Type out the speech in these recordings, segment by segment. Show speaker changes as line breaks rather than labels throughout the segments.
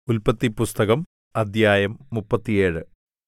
ഉല്പത്തിപ്പുസ്തകം അദ്ധ്യായം മുപ്പത്തിയേഴ്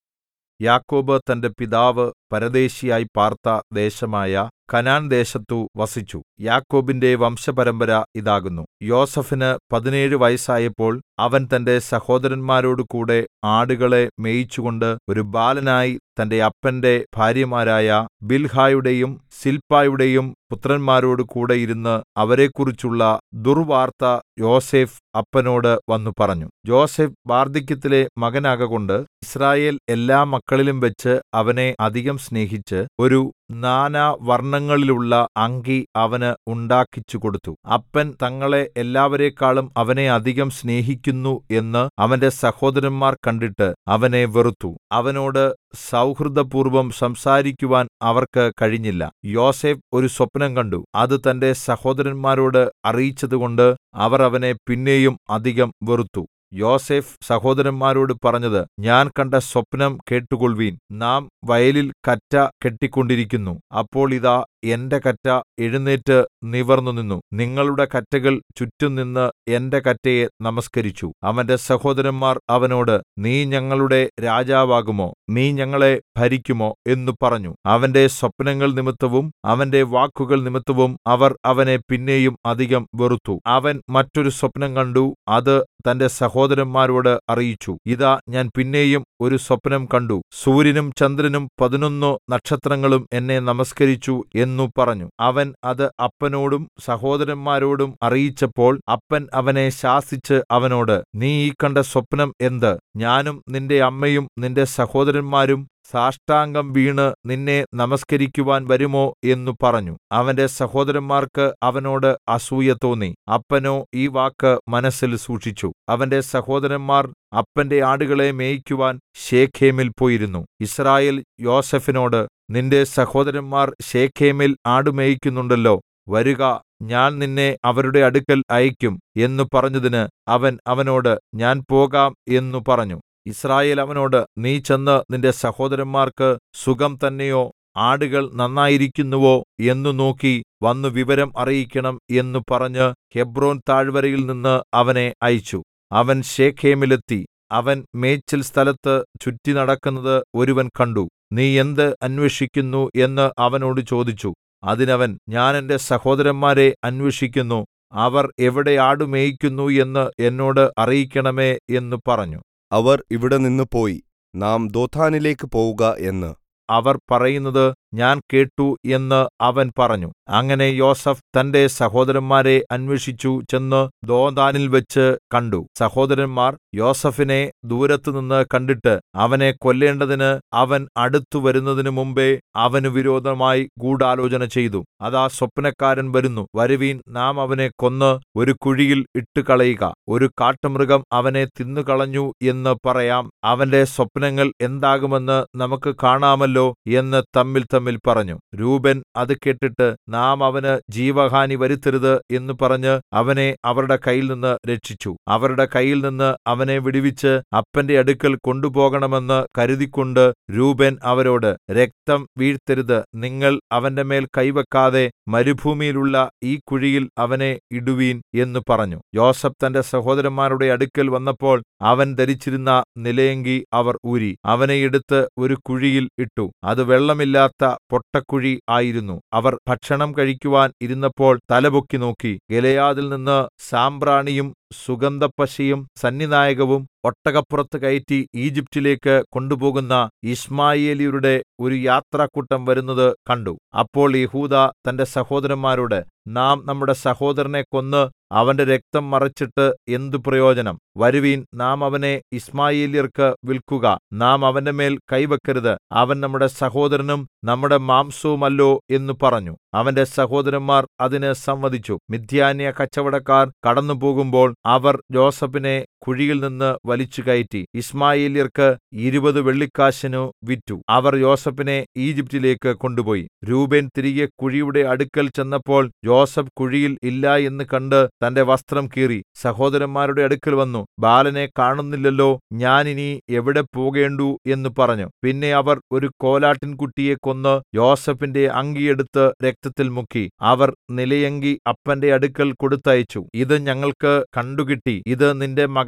യാക്കോബ് തന്റെ പിതാവ് പരദേശിയായി പാർത്ത ദേശമായ കനാൻദേശത്തു വസിച്ചു യാക്കോബിന്റെ വംശപരമ്പര ഇതാകുന്നു യോസേഫിന് പതിനേഴ് വയസ്സായപ്പോൾ അവൻ തന്റെ സഹോദരന്മാരോടുകൂടെ ആടുകളെ മേയിച്ചുകൊണ്ട് ഒരു ബാലനായി തന്റെ അപ്പന്റെ ഭാര്യമാരായ ബിൽഹായുടെയും സില്പായുടെയും പുത്രന്മാരോടുകൂടെ ഇരുന്ന് അവരെക്കുറിച്ചുള്ള ദുർവാർത്ത യോസേഫ് അപ്പനോട് വന്നു പറഞ്ഞു യോസേഫ് വാർദ്ധക്യത്തിലെ മകനാകകൊണ്ട് യിസ്രായേൽ എല്ലാ മക്കളിലും വെച്ച് അവനെ അധികം സ്നേഹിച്ച് ഒരു നാനാവർണ്ണങ്ങളിലുള്ള അങ്കി അവന് ഉണ്ടാക്കിച്ചുകൊടുത്തു അപ്പൻ തങ്ങളെ എല്ലാവരെക്കാളും അവനെ അധികം സ്നേഹിക്കുന്നു എന്ന് അവന്റെ സഹോദരന്മാർ കണ്ടിട്ട് അവനെ വെറുത്തു അവനോട് സൗഹൃദപൂർവ്വം സംസാരിക്കുവാൻ അവർക്ക് കഴിഞ്ഞില്ല യോസേഫ് ഒരു സ്വപ്നം കണ്ടു അത് തന്റെ സഹോദരന്മാരോട് അറിയിച്ചതുകൊണ്ട് അവർ അവനെ പിന്നെയും അധികം വെറുത്തു യോസേഫ് സഹോദരന്മാരോട് പറഞ്ഞത് ഞാൻ കണ്ട സ്വപ്നം കേട്ടുകൊൾവീൻ നാം വയലിൽ കറ്റ കെട്ടിക്കൊണ്ടിരിക്കുന്നു അപ്പോൾ ഇതാ എന്റെ കറ്റ എഴുന്നേറ്റ് നിവർന്നുനിന്നു നിങ്ങളുടെ കറ്റകൾ ചുറ്റും നിന്ന് എന്റെ കറ്റയെ നമസ്കരിച്ചു അവന്റെ സഹോദരന്മാർ അവനോട് നീ ഞങ്ങളുടെ രാജാവാകുമോ നീ ഞങ്ങളെ ഭരിക്കുമോ എന്നു പറഞ്ഞു അവന്റെ സ്വപ്നങ്ങൾ നിമിത്തവും അവന്റെ വാക്കുകൾ നിമിത്തവും അവർ അവനെ പിന്നെയും അധികം വെറുത്തു അവൻ മറ്റൊരു സ്വപ്നം കണ്ടു അത് തന്റെ സഹോദരന്മാരോട് അറിയിച്ചു ഇതാ ഞാൻ പിന്നെയും ഒരു സ്വപ്നം കണ്ടു സൂര്യനും ചന്ദ്രനും പതിനൊന്നു നക്ഷത്രങ്ങളും എന്നെ നമസ്കരിച്ചു എന്നു പറഞ്ഞു അവൻ അത് അപ്പനോടും സഹോദരന്മാരോടും അറിയിച്ചപ്പോൾ അപ്പൻ അവനെ ശാസിച്ച് അവനോട് നീ ഈ കണ്ട സ്വപ്നം എന്ത് ഞാനും നിന്റെ അമ്മയും നിന്റെ സഹോദരന്മാരും സാഷ്ടാംഗം വീണ് നിന്നെ നമസ്കരിക്കുവാൻ വരുമോ എന്നു പറഞ്ഞു അവന്റെ സഹോദരന്മാർക്ക് അവനോട് അസൂയ തോന്നി അപ്പനോ ഈ വാക്ക് മനസ്സിൽ സൂക്ഷിച്ചു അവന്റെ സഹോദരന്മാർ അപ്പന്റെ ആടുകളെ മേയിക്കുവാൻ ശേഖേമിൽ പോയിരുന്നു യിസ്രായേൽ യോസേഫിനോട് നിന്റെ സഹോദരന്മാർ ശേഖേമിൽ ആടുമേയിക്കുന്നുണ്ടല്ലോ വരുക ഞാൻ നിന്നെ അവരുടെ അടുക്കൽ അയക്കും എന്നു പറഞ്ഞതിന് അവൻ അവനോട് ഞാൻ പോകാം എന്നു പറഞ്ഞു യിസ്രായേൽ അവനോട് നീ ചെന്ന് നിന്റെ സഹോദരന്മാർക്ക് സുഖം തന്നെയോ ആടുകൾ നന്നായിരിക്കുന്നുവോ എന്നു നോക്കി വന്നു വിവരം അറിയിക്കണം എന്നു പറഞ്ഞ് ഹെബ്രോൻ താഴ്വരയിൽ നിന്ന് അവനെ അയച്ചു അവൻ ശേഖേമിലെത്തി അവൻ മേച്ചിൽ സ്ഥലത്ത് ചുറ്റി നടക്കുന്നത് ഒരുവൻ കണ്ടു നീ എന്ത് അന്വേഷിക്കുന്നു എന്ന് അവനോട് ചോദിച്ചു അതിനവൻ ഞാൻ എന്റെ സഹോദരന്മാരെ അന്വേഷിക്കുന്നു അവർ എവിടെ ആടുമേയിക്കുന്നു എന്ന് എന്നോട് അറിയിക്കണമേ എന്നു പറഞ്ഞു
അവർ ഇവിടെ നിന്ന് പോയി നാം ദോഥാനിലേക്ക് പോവുക എന്ന്
അവർ പറയുന്നത് ഞാൻ കേട്ടു എന്ന് അവൻ പറഞ്ഞു അങ്ങനെ യോസഫ് തന്റെ സഹോദരന്മാരെ അന്വേഷിച്ചു ചെന്ന് ദോദാനിൽ വെച്ച് കണ്ടു സഹോദരന്മാർ യോസഫിനെ ദൂരത്തുനിന്ന് കണ്ടിട്ട് അവനെ കൊല്ലേണ്ടതിന് അവൻ അടുത്തു വരുന്നതിനു മുമ്പേ അവന് വിരോധമായി ഗൂഢാലോചന ചെയ്തു അതാ സ്വപ്നക്കാരൻ വരുന്നു വരുവീൻ നാം അവനെ കൊന്ന് ഒരു കുഴിയിൽ ഇട്ടുകളയുക ഒരു കാട്ടുമൃഗം അവനെ തിന്നുകളഞ്ഞു എന്ന് പറയാം അവന്റെ സ്വപ്നങ്ങൾ എന്താകുമെന്ന് നമുക്ക് കാണാമല്ലോ എന്ന് തമ്മിൽ തമ്മിൽ പറഞ്ഞു രൂബൻ അത് കേട്ടിട്ട് നാം അവന് ജീവഹാനി വരുത്തരുത് എന്ന് പറഞ്ഞ് അവനെ അവരുടെ കയ്യിൽ നിന്ന് രക്ഷിച്ചു അവരുടെ കയ്യിൽ നിന്ന് അവനെ വിടുവിച്ച് അപ്പന്റെ അടുക്കൽ കൊണ്ടുപോകണമെന്ന് കരുതിക്കൊണ്ട് രൂബൻ അവരോട് രക്തം വീഴ്ത്തരുത് നിങ്ങൾ അവന്റെ മേൽ കൈവെക്കാതെ മരുഭൂമിയിലുള്ള ഈ കുഴിയിൽ അവനെ ഇടുവീൻ എന്ന് പറഞ്ഞു യോസഫ് തന്റെ സഹോദരന്മാരുടെ അടുക്കൽ വന്നപ്പോൾ അവൻ ധരിച്ചിരുന്ന നിലയങ്കി അവർ ഊരി അവനെ എടുത്ത് ഒരു കുഴിയിൽ ഇട്ടു അത് വെള്ളമില്ലാത്ത പൊട്ടക്കുഴി ആയിരുന്നു അവർ ഭക്ഷണം കഴിക്കുവാൻ ഇരുന്നപ്പോൾ തലപൊക്കി നോക്കി ഗലയാദിൽ നിന്ന് സാമ്പ്രാണിയും സുഗന്ധപ്പശയും സന്നിനായകവും ഒട്ടകപ്പുറത്ത് കയറ്റി ഈജിപ്റ്റിലേക്ക് കൊണ്ടുപോകുന്ന ഇസ്മായേലിയരുടെ ഒരു യാത്രാക്കൂട്ടം വരുന്നത് കണ്ടു അപ്പോൾ യഹൂദ തന്റെ സഹോദരന്മാരോട് നാം നമ്മുടെ സഹോദരനെ കൊന്ന് അവന്റെ രക്തം മറച്ചിട്ട് എന്തു പ്രയോജനം വരുവീൻ നാം അവനെ ഇസ്മായേല്യർക്ക് വിൽക്കുക നാം അവന്റെ മേൽ കൈവെക്കരുത് അവൻ നമ്മുടെ സഹോദരനും നമ്മുടെ മാംസവുമല്ലോ എന്ന് പറഞ്ഞു അവന്റെ സഹോദരന്മാർ അതിന് സമ്മതിച്ചു മിഥ്യാന്യ കച്ചവടക്കാർ കടന്നുപോകുമ്പോൾ അവർ ജോസഫിനെ കുഴിയിൽ നിന്ന് വലിച്ചു കയറ്റി ഇസ്മായേല്യർക്ക് ഇരുപത് വെള്ളിക്കാശിനു വിറ്റു അവർ യോസഫിനെ ഈജിപ്റ്റിലേക്ക് കൊണ്ടുപോയി രൂബേൻ തിരികെ കുഴിയുടെ അടുക്കൽ ചെന്നപ്പോൾ യോസഫ് കുഴിയിൽ ഇല്ല എന്ന് കണ്ട് തന്റെ വസ്ത്രം കീറി സഹോദരന്മാരുടെ അടുക്കൽ വന്നു ബാലനെ കാണുന്നില്ലല്ലോ ഞാൻ ഇനി എവിടെ പോകേണ്ടു എന്ന് പറഞ്ഞു പിന്നെ അവർ ഒരു കോലാട്ടിൻകുട്ടിയെ കൊന്ന് യോസഫിന്റെ അങ്കിയെടുത്ത് രക്തത്തിൽ മുക്കി അവർ നിലയങ്കി അപ്പന്റെ അടുക്കൽ കൊടുത്തയച്ചു ഇത് ഞങ്ങൾക്ക് കണ്ടുകിട്ടി ഇത് നിന്റെ മകൻ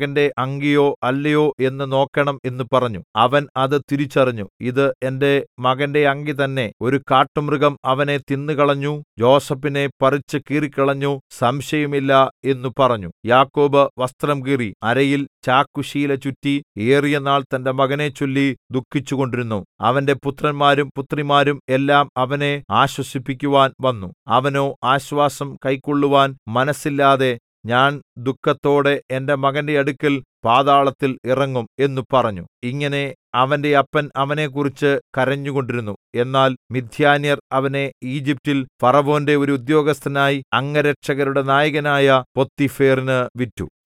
മകന്റെ അങ്കിയോ അല്ലയോ എന്ന് നോക്കണം എന്ന് പറഞ്ഞു അവൻ അത് തിരിച്ചറിഞ്ഞു ഇത് എന്റെ മകന്റെ അങ്കി തന്നെ ഒരു കാട്ടുമൃഗം അവനെ തിന്നുകളഞ്ഞു യോസേഫിനെ പറിച്ച് കീറിക്കളഞ്ഞു സംശയമില്ല എന്നു പറഞ്ഞു യാക്കോബ് വസ്ത്രം കീറി അരയിൽ ചാക്കുശീല ചുറ്റി ഏറിയ നാൾ തന്റെ മകനെ ചൊല്ലി ദുഃഖിച്ചുകൊണ്ടിരുന്നു അവന്റെ പുത്രന്മാരും പുത്രിമാരും എല്ലാം അവനെ ആശ്വസിപ്പിക്കുവാൻ വന്നു അവനോ ആശ്വാസം കൈക്കൊള്ളുവാൻ മനസ്സില്ലാതെ ഞാൻ ദുഃഖത്തോടെ എന്റെ മകന്റെ അടുക്കൽ പാതാളത്തിൽ ഇറങ്ങും എന്നു പറഞ്ഞു ഇങ്ങനെ അവന്റെ അപ്പൻ അവനെക്കുറിച്ച് കരഞ്ഞുകൊണ്ടിരുന്നു എന്നാൽ മിഥ്യാന്യർ അവനെ ഈജിപ്റ്റിൽ ഫറവോന്റെ ഒരു ഉദ്യോഗസ്ഥനായി അംഗരക്ഷകരുടെ നായകനായ പൊത്തിഫേറിന് വിറ്റു